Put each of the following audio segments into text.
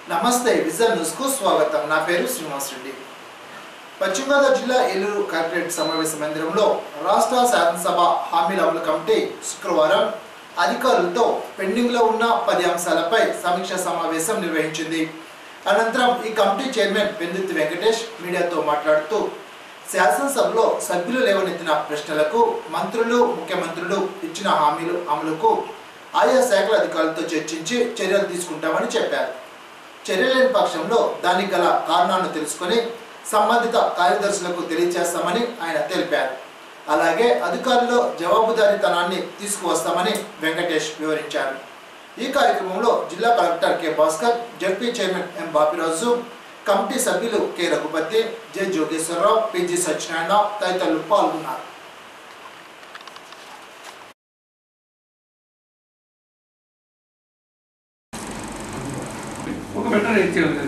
నమస్తే vision news కు స్వాగతం నా పేరు శ్రీనివాస్ రెడ్డి పశ్చిమ గోదావరి జిల్లా ఏలూరు కార్పొరేట్ సమావేశ మందిరంలో రాష్ట్ర శాసనసభ హామీల అమలు కమిటీ శుక్రవారం అధికారులతో పెండింగ్లో ఉన్న పది అంశాలపై సమీక్ష సమావేశం నిర్వహించింది అనంతరం ఈ కమిటీ చైర్మన్ పెందుర్తి వెంకటేష్ మీడియాతో మాట్లాడుతూ శాసనసభలో సభ్యులు లేవనెత్తిన ప్రశ్నలకు మంత్రులు ముఖ్యమంత్రులు ఇచ్చిన హామీలు అమలుకు ఆయా శాఖల అధికారులతో చర్చించి చర్యలు తీసుకుంటామని చెప్పారు చర్యలు లేని పక్షంలో దానికి గల కారణాలను తెలుసుకొని సంబంధిత కార్యదర్శులకు తెలియజేస్తామని ఆయన తెలిపారు అలాగే అధికారుల్లో జవాబుదారీతనాన్ని తీసుకువస్తామని వెంకటేష్ వివరించారు ఈ కార్యక్రమంలో జిల్లా collector K Bhaskar ZP chairman M Bapiraju committee సభ్యులు K Raghupathi J Jogeswararao PG Satyanarayana తదితరులు పాల్గొన్నారు ఒక బెటర్ ఇచ్చేది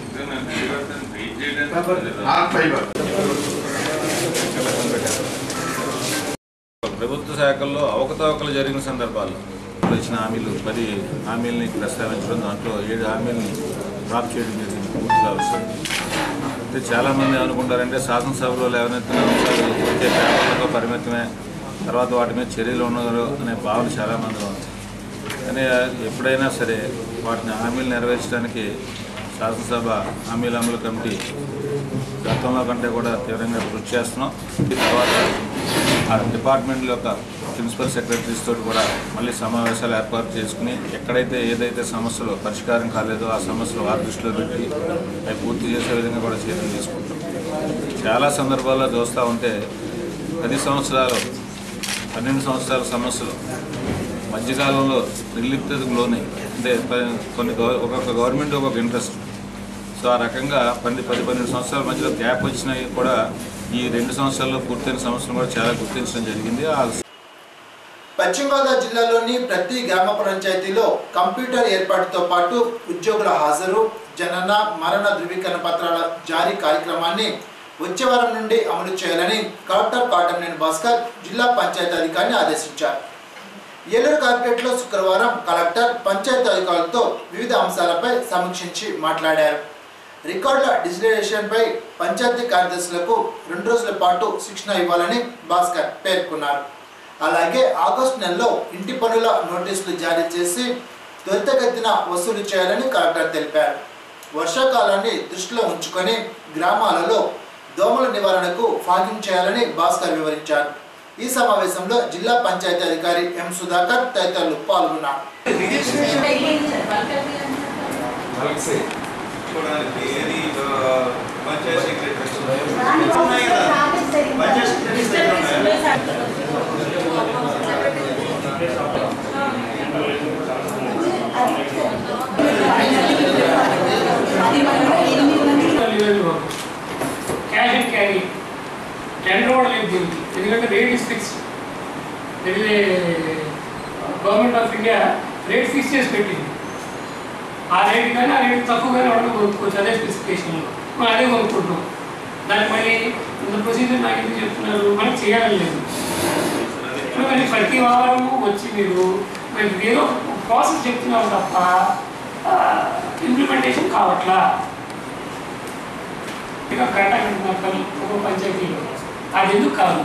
ప్రభుత్వ శాఖల్లో అవకతవకలు జరిగిన సందర్భాల్లో ఇప్పుడు ఇచ్చిన హామీలు పది హామీలని ప్రస్తావించడం దాంట్లో ఏడు హామీలని డ్రాప్ చేయడం జరిగింది పూర్తిగా అవసరం అంటే చాలామంది అనుకుంటారంటే శాసనసభలో లేవనెత్తిన అంశాలు వచ్చే పేపర్లతో పరిమితమే తర్వాత వాటి మీద చర్యలు ఉన్నారు అనే భావన చాలామంది ఉంది కానీ ఎప్పుడైనా సరే వాటిని హామీలు నెరవేర్చడానికి శాసనసభ హామీల అమలు కమిటీ గతంలో కంటే కూడా తీవ్రంగా కృషి చేస్తున్నాం ఈ తర్వాత ఆ డిపార్ట్మెంట్ యొక్క ప్రిన్సిపల్ సెక్రటరీస్ తోటి కూడా మళ్ళీ సమావేశాలు ఏర్పాటు చేసుకుని ఎక్కడైతే ఏదైతే సమస్యలు పరిష్కారం కాలేదో ఆ సమస్యలు వారి దృష్టిలో పెట్టి అవి పూర్తి చేసే విధంగా కూడా చర్యలు తీసుకుంటాం చాలా సందర్భాల్లో చూస్తూ ఉంటే పది సంవత్సరాలు పన్నెండు సంవత్సరాల సమస్యలు మధ్యకాలంలో నిర్లిప్తతకు లోనై అంటే ప- కొన్ని గవ- ఒక్కొక్క గవర్నమెంట్ ఒక్కొక్క ఇంట్రెస్ట్ సో ఆ రకంగా పది పది పన్నెండు సంవత్సరాల మధ్యలో గ్యాప్ వచ్చినాయి కూడా ఈ రెండు సంవత్సరాల్లో పూర్తయిన సమస్యలు కూడా చాలా గుర్తించడం జరిగింది ఆ పశ్చిమ గోదావరి జిల్లాలోని ప్రతి గ్రామ పంచాయతీలో కంప్యూటర్ ఏర్పాటుతో పాటు ఉద్యోగుల హాజరు జనన మరణ ధృవీకరణ పత్రాల జారీ కార్యక్రమాన్ని వచ్చే వారం నుండి అమలు చేయాలని కలెక్టర్ కాటంనేని భాస్కర్ జిల్లా పంచాయతీ అధికారిని ఆదేశించారు ఏలూరు కార్పొరేట్లో శుక్రవారం కలెక్టర్ పంచాయతీ అధికారులతో వివిధ అంశాలపై సమీక్షించి మాట్లాడారు రికార్డుల డిజిటలైజేషన్పై పంచాయతీ కార్యదర్శులకు రెండు రోజుల పాటు శిక్షణ ఇవ్వాలని భాస్కర్ పేర్కొన్నారు అలాగే ఆగస్టు నెలలో ఇంటి పనుల నోటీసులు జారీ చేసి త్వరితగతిన వసూలు చేయాలని కలెక్టర్ తెలిపారు వర్షాకాలాన్ని దృష్టిలో ఉంచుకొని గ్రామాలలో దోమల నివారణకు ఫాగింగ్ చేయాలని భాస్కర్ వివరించారు ఈ సమావేశంలో జిల్లా పంచాయతీ అధికారి ఎం సుధాకర్ తదితరులు పాల్గొన్నారు చూడడానికి ఏది పంచాయత్ సెక్రటరీ ఉన్నాయి కదా పంచాయత్ సెక్రటరీ ఉన్నాయా? క్యాష్ అండ్ క్యారీ టెండర్ కూడా లేదు దీనికి ఎందుకంటే rate is fix that is government of India rate fix చేసి పెట్టింది ఆ రేట్ కానీ ఆ రేట్ తక్కువగానే ఉండడం కొనుక్కోవచ్చు అదే స్పెసిఫికేషన్లో మనం అదే కొనుక్కుంటున్నాం దానికి మళ్ళీ ఇంత ప్రొసీజర్ నాకు ఎందుకు చెప్తున్నారు మనకి చేయాలని లేదు ఇప్పుడు మరి ప్రతి వారము వచ్చి మీరు మీరు ఏదో ప్రాసెస్ చెప్తున్నారు తప్ప ఇంప్లిమెంటేషన్ కావట్లా ఇక గంట గంటన్నర ఒక పంచాయతీలో అది ఎందుకు కాదు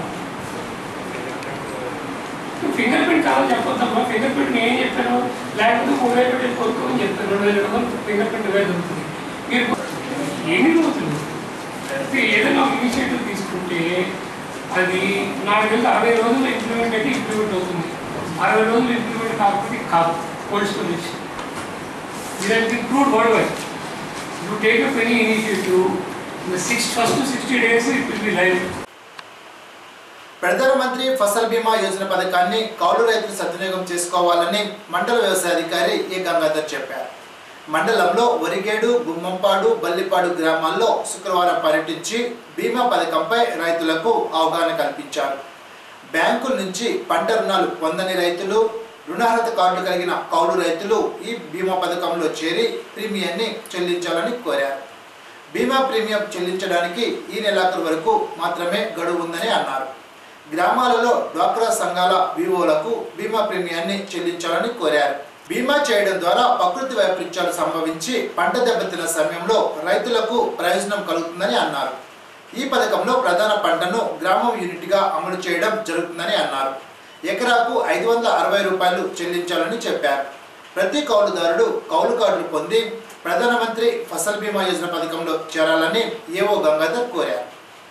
ఫింగర్ ప్రింట్ కావాలని చెప్పొద్దమ్మా ఫింగర్ ప్రింట్ నేను ఏం చెప్పాను లేకపోతే మూడు వేలు పెట్టి కొనుక్కోమని చెప్పాను రెండు వేల రూపాయలు ఫింగర్ ప్రింట్ వేలు దొరుకుతుంది మీరు ఎన్ని రోజులు అయితే ఏదైనా ఒక ఇనిషియేటివ్ తీసుకుంటే అది నాకు తెలిసి అరవై రోజులు ఇంప్లిమెంట్ అయితే ఇంప్లిమెంట్ అవుతుంది అరవై రోజులు ఇంప్లిమెంట్ కాకపోతే కాదు కోల్డ్ స్టోరేజ్ ఇది include world wide you take up any initiative, in the six, first to sixty days, it will be live. ప్రధానమంత్రి ఫసల్ బీమా యోజన పథకాన్ని కౌలు రైతులు సద్వినియోగం చేసుకోవాలని మండల వ్యవసాయ అధికారి ఏ గంగాధర్ చెప్పారు మండలంలో వరిగేడు గుమ్మంపాడు బల్లిపాడు గ్రామాల్లో శుక్రవారం పర్యటించి బీమా పథకంపై రైతులకు అవగాహన కల్పించారు బ్యాంకుల నుంచి పంట రుణాలు పొందని రైతులు రుణార్హత కార్డులు కలిగిన కౌలు రైతులు ఈ బీమా పథకంలో చేరి ప్రీమియాన్ని చెల్లించాలని కోరారు బీమా ప్రీమియం చెల్లించడానికి ఈ నెలాఖరు వరకు మాత్రమే గడువు ఉందని అన్నారు గ్రామాలలో డ్వాక్రా సంఘాల వివోలకు బీమా ప్రీమియాన్ని చెల్లించాలని కోరారు బీమా చేయడం ద్వారా ప్రకృతి వైపరీత్యాలు సంభవించి పంట దెబ్బతిన్న సమయంలో రైతులకు ప్రయోజనం కలుగుతుందని అన్నారు ఈ పథకంలో ప్రధాన పంటను గ్రామం యూనిట్గా అమలు చేయడం జరుగుతుందని అన్నారు ఎకరాకు ఐదు వందల అరవై రూపాయలు చెల్లించాలని చెప్పారు ప్రతి కౌలుదారుడు కౌలు కార్డులు పొంది ప్రధానమంత్రి ఫసల్ బీమా యోజన పథకంలో చేరాలని ఏవో గంగాధర్ కోరారు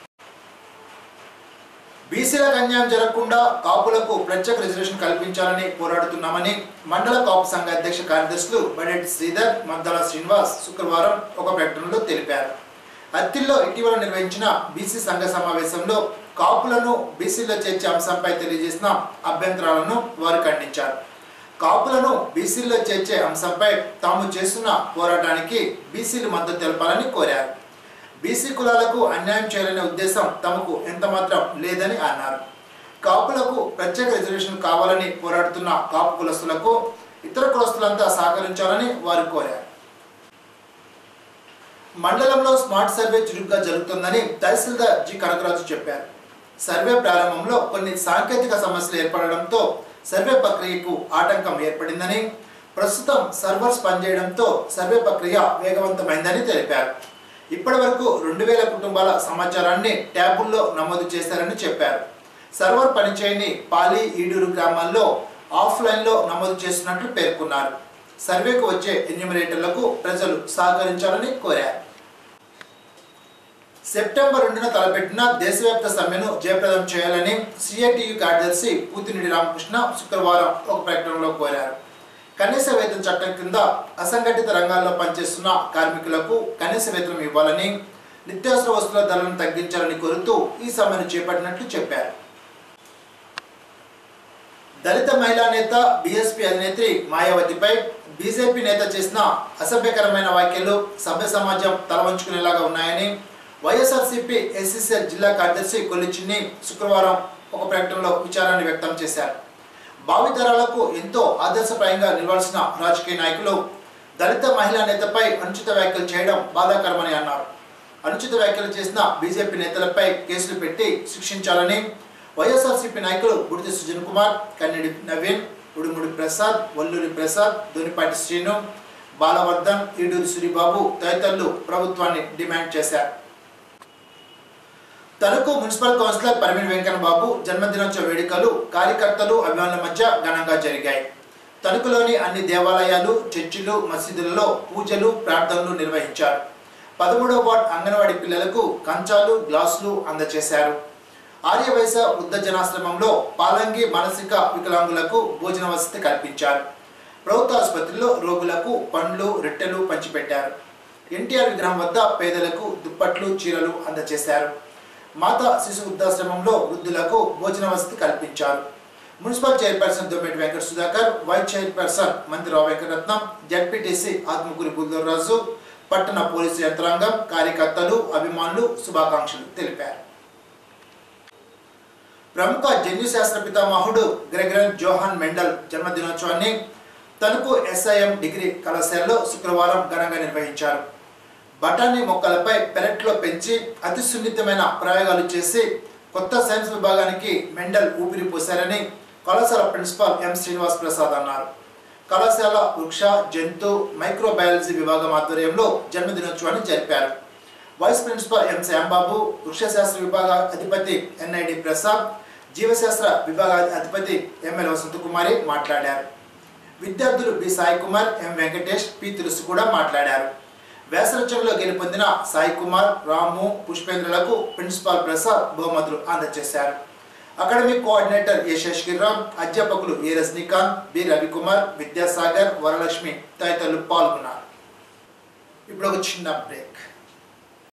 బీసీలకు అన్యాయం జరగకుండా కాపులకు ప్రత్యేక రిజర్వేషన్ కల్పించాలని పోరాడుతున్నామని మండల కాపు సంఘ అధ్యక్ష కార్యదర్శులు బడెట్ శ్రీధర్ మద్దాల శ్రీనివాస్ శుక్రవారం ఒక ప్రకటనలో తెలిపారు అత్తిల్లో ఇటీవల నిర్వహించిన బీసీ సంఘ సమావేశంలో కాపులను బీసీలో చేర్చే అంశంపై తెలియజేసిన అభ్యంతరాలను వారు ఖండించారు కాపులను బీసీల్లో చేర్చే అంశంపై తాము చేస్తున్న పోరాటానికి బీసీలు మద్దతు తెలపాలని కోరారు బీసీ కులాలకు అన్యాయం చేయాలనే ఉద్దేశం తమకు ఎంతమాత్రం లేదని అన్నారు కాపులకు ప్రత్యేక రిజర్వేషన్ కావాలని పోరాడుతున్న కాపు కులస్తులకు ఇతర కులస్తులంతా సహకరించాలని వారు కోరారు మండలంలో స్మార్ట్ సర్వే చురుగ్గా జరుగుతుందని తహసీల్దార్ జి కనకరాజు చెప్పారు సర్వే ప్రారంభంలో కొన్ని సాంకేతిక సమస్యలు ఏర్పడడంతో సర్వే ప్రక్రియకు ఆటంకం ఏర్పడిందని ప్రస్తుతం సర్వర్స్ పనిచేయడంతో సర్వే ప్రక్రియ వేగవంతమైందని తెలిపారు ఇప్పటి వరకు రెండు వేల కుటుంబాల సమాచారాన్ని ట్యాబుల్లో నమోదు చేశారని చెప్పారు సర్వర్ పనిచేయని పాలి ఈడూరు గ్రామాల్లో ఆఫ్లైన్లో నమోదు చేస్తున్నట్లు పేర్కొన్నారు సర్వేకు వచ్చే ఎన్యూమరేటర్లకు ప్రజలు సహకరించాలని కోరారు సెప్టెంబర్ రెండున తలపెట్టిన దేశవ్యాప్త సమ్మెను జయప్రదం చేయాలని సిఐటియు కార్యదర్శి పూతినిడి రామకృష్ణ శుక్రవారం ఒక ప్రకటనలో కోరారు కనీస వేతన చట్టం కింద అసంఘటిత రంగాల్లో పనిచేస్తున్న కార్మికులకు కనీస వేతనం ఇవ్వాలని నిత్యావసర వస్తువుల ధరలను తగ్గించాలని కోరుతూ ఈ సమ్మెను చేపట్టినట్లు చెప్పారు దళిత మహిళా నేత బీఎస్పీ అధినేత్రి మాయావతిపై బీజేపీ నేత చేసిన అసభ్యకరమైన వ్యాఖ్యలు సభ్య సమాజం తలవంచుకునేలాగా ఉన్నాయని వైఎస్ఆర్సీపీ ఎస్సీసీఎల్ జిల్లా కార్యదర్శి కొల్లిచిన్ని శుక్రవారం ఒక ప్రకటనలో విచారాన్ని వ్యక్తం చేశారు భావితరాలకు ఎంతో ఆదర్శప్రాయంగా నిలవాల్సిన రాజకీయ నాయకులు దళిత మహిళా నేతపై అనుచిత వ్యాఖ్యలు చేయడం బాధాకరమని అన్నారు అనుచిత వ్యాఖ్యలు చేసిన బీజేపీ నేతలపై కేసులు పెట్టి శిక్షించాలని వైఎస్ఆర్సీపీ నాయకులు బుడితి సుజన్ కుమార్ కన్నెడి నవీన్ ఉడుముడి ప్రసాద్ వల్లూరి ప్రసాద్ దొనిపాటి శ్రీను బాలవర్ధన్ ఈడూరి సూరిబాబు తదితరులు ప్రభుత్వాన్ని డిమాండ్ చేశారు తణుకు మున్సిపల్ కౌన్సిలర్ పరిమిణి వెంకన్న బాబు జన్మదినోత్సవ వేడుకలు కార్యకర్తలు అభిమానుల మధ్య ఘనంగా జరిగాయి తణుకులోని అన్ని దేవాలయాలు చర్చిలు మసీదులలో పూజలు ప్రార్థనలు నిర్వహించారు పదమూడవ వార్డ్ అంగన్వాడీ పిల్లలకు కంచాలు గ్లాసులు అందజేశారు ఆర్యవైశ్య వృద్ధ జనాశ్రమంలో పాలంగి మానసిక వికలాంగులకు భోజన వసతి కల్పించారు ప్రభుత్వ ఆసుపత్రిలో రోగులకు పండ్లు రొట్టెలు పంచిపెట్టారు ఎన్టీఆర్ విగ్రహం వద్ద పేదలకు దుప్పట్లు చీరలు అందజేశారు మాతా శిశు వృద్ధాశ్రమంలో వృద్ధులకు భోజన వసతి కల్పించారు municipal chairperson Dommiti Venkata Sudhakar vice chairperson Mantri Rao Venkataratnam ZPTC Atmakuri Buddharaju పట్టణ పోలీసు యంత్రాంగం కార్యకర్తలు అభిమానులు శుభాకాంక్షలు తెలిపారు ప్రముఖ జన్యు శాస్త్ర పితామహుడు గ్రెగరన్ జోహాన్ మెండల్ జన్మదినోత్సవాన్ని తణుకు ఎస్ఐఎం డిగ్రీ కళాశాలలో శుక్రవారం ఘనంగా నిర్వహించారు బఠానీ మొక్కలపై పెరట్లో పెంచి అతి సున్నితమైన ప్రయోగాలు చేసి కొత్త సైన్స్ విభాగానికి మెండల్ ఊపిరి పోశారని కళాశాల ప్రిన్సిపాల్ ఎం శ్రీనివాస్ ప్రసాద్ అన్నారు కళాశాల వృక్ష జంతు మైక్రోబయాలజీ విభాగం ఆధ్వర్యంలో జన్మదినోత్సవాన్ని జరిపారు వైస్ ప్రిన్సిపాల్ ఎం శ్యాంబాబు వృక్షశాస్త్ర విభాగ అధిపతి ఎన్ఐడి ప్రసాద్ జీవశాస్త్ర విభాగ అధిపతి ఎంఎల్ వసంతకుమారి మాట్లాడారు విద్యార్థులు B Sai Kumar M Venkatesh P Tulasi కూడా మాట్లాడారు వేసరచంలో గెలుపొందిన సాయి కుమార్ రాము పుష్పేంద్రలకు ప్రిన్సిపాల్ ప్రసాద్ బహుమతులు అందజేశారు అకాడమిక్ కోఆర్డినేటర్ ఏ శేషగిరిరామ్ అధ్యాపకులు ఏ రజనీకాంత్ బి రవికుమార్ విద్యాసాగర్ వరలక్ష్మి తదితరులు పాల్గొన్నారు ఇప్పుడు ఒక చిన్న బ్రేక్